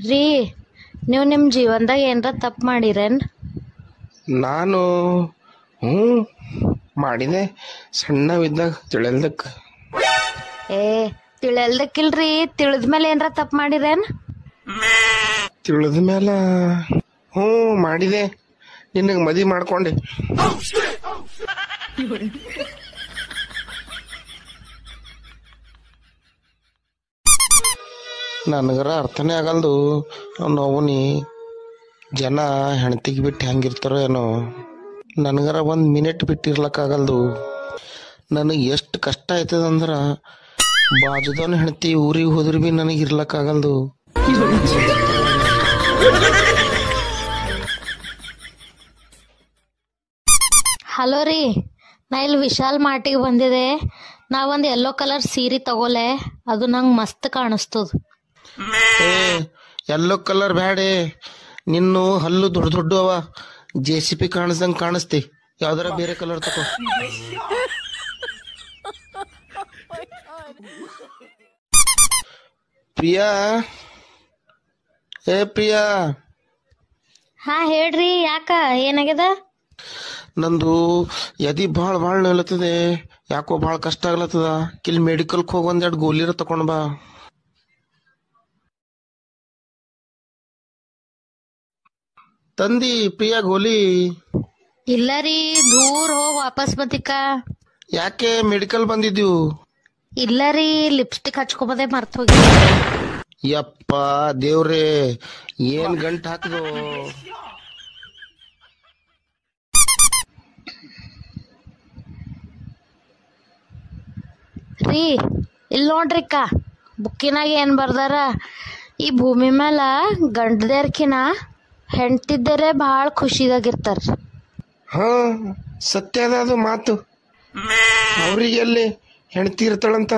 ರೀ ನೀವು ನಿಮ್ಮ ಜೀವನದಾಗ ಏನರ ತಪ್ಪು ಮಾಡಿರೇನ್ ನಾನು ಹ್ಞೂ ಮಾಡಿದೆ ಸಣ್ಣವಿದ್ದಾಗ ತಿಳಿಲ್ದಕ್ಕೆ ಏ ತಿಳಿಯಲ್ದಕ್ಕಿಲ್ರಿ ತಿಳಿದ್ಮೇಲೆ ಏನರ ತಪ್ಪು ಮಾಡಿರೇನ್ ತಿಳಿದ ಮೇಲೆ ಹ್ಞೂ ಮಾಡಿದೆ ನಿನಗೆ ಮದುವೆ ಮಾಡ್ಕೊಂಡೆ ನನಗರ ಅರ್ಥನೇ ಆಗಲ್ದು ನೋವುನಿ ಜನ ಹೆಣ್ತಿಗೆ ಬಿಟ್ಟು ಹೆಂಗಿರ್ತಾರೋ ಏನೋ ನನಗರ ಒಂದು ಮಿನಿಟ್ ಬಿಟ್ಟಿರ್ಲಕ್ಕಾಗಲ್ದು ನನಗೆ ಎಷ್ಟು ಕಷ್ಟ ಆಯ್ತದಂದ್ರೆ ಬಾಜುದವನ ಹೆಣ್ತಿ ಊರಿಗೆ ಹೋದ್ರೆ ಭೀ ನನಗೆ ಇರ್ಲಕ್ಕಾಗಲ್ದು ಹಲೋ ರೀ ನಾ ಇಲ್ಲಿ ವಿಶಾಲ್ ಮಾರ್ಟಿಗೆ ಬಂದಿದೆ ನಾ ಒಂದು ಯೆಲ್ಲೋ ಕಲರ್ ಸೀರೆ ತಗೋಲೆ ಅದು ನಂಗೆ ಮಸ್ತ್ ಕಾಣಿಸ್ತದ ಏ ಎಲ್ಲೋ ಕಲರ್ ಬ್ಯಾಡೆ ನಿನ್ನು ಹಲ್ಲು ದೊಡ್ಡ ದೊಡ್ಡ ಅವ ಜೆ ಸಿ ಪಿ ಕಾಣಿಸ್ದಂಗೆ ಕಾಣಿಸ್ತಿ ಯಾವ್ದಾರ ಬೇರೆ ಕಲರ್ ತಗೋ ಪ್ರಿಯಾ ಏ ಪ್ರಿಯಾ ಹಾ ಹೇಳ್ರಿ ಯಾಕ ಏನಾಗ್ಯದ ನಂದು ಎದಿ ಭಾಳ ಭಾಳ ನೋಯ್ಲತ್ತದೆ ಯಾಕೋ ಭಾಳ ಕಷ್ಟ ಆಗ್ಲತ್ತದ ಕಿಲ್ ಮೆಡಿಕಲ್ಗೆ ಹೋಗಿ ಒಂದೆರಡು ಗೋಲಿರ ತಕೊಂಡ್ ಬಾ ತಂದಿ ಪ್ರಿಯಾ ಗೋಲಿ ಇಲ್ಲ ರೀ ದೂರ ಹೋಗಿ ವಾಪಸ್ ಬತ್ತಿಕ ಯಾಕೆ ಮೆಡಿಕಲ್ ಬಂದಿದ್ದೀವು ಇಲ್ಲ ರೀ ಲಿಪ್ಸ್ಟಿಕ್ ಹಚ್ಕೊಬೋದೇ ಮರ್ತ್ ಹೋಗಿ ಯಪ್ಪ ದೇವ್ರೇ ಏನ್ ಗಂಟ್ ಹಾಕಿದು ರೀ ಇಲ್ಲಿ ನೋಡ್ರಿಕ್ಕ ಬುಕ್ಕಿನಾಗ ಏನ್ ಬರ್ದಾರ ಈ ಭೂಮಿ ಮ್ಯಾಲ ಗಂಡದೇರ್ಕಿನ ಹೆಂಡ್ತಿದ್ದರೇ ಭಾಳ ಖುಷಿದಾಗಿರ್ತಾರ ಹಾ ಸತ್ಯ ಅದ ಅದು ಮಾತು ಅವ್ರಿಗೆ ಎಲ್ಲಿ ಹೆಣ್ತಿ ಇರ್ತಾಳಂತ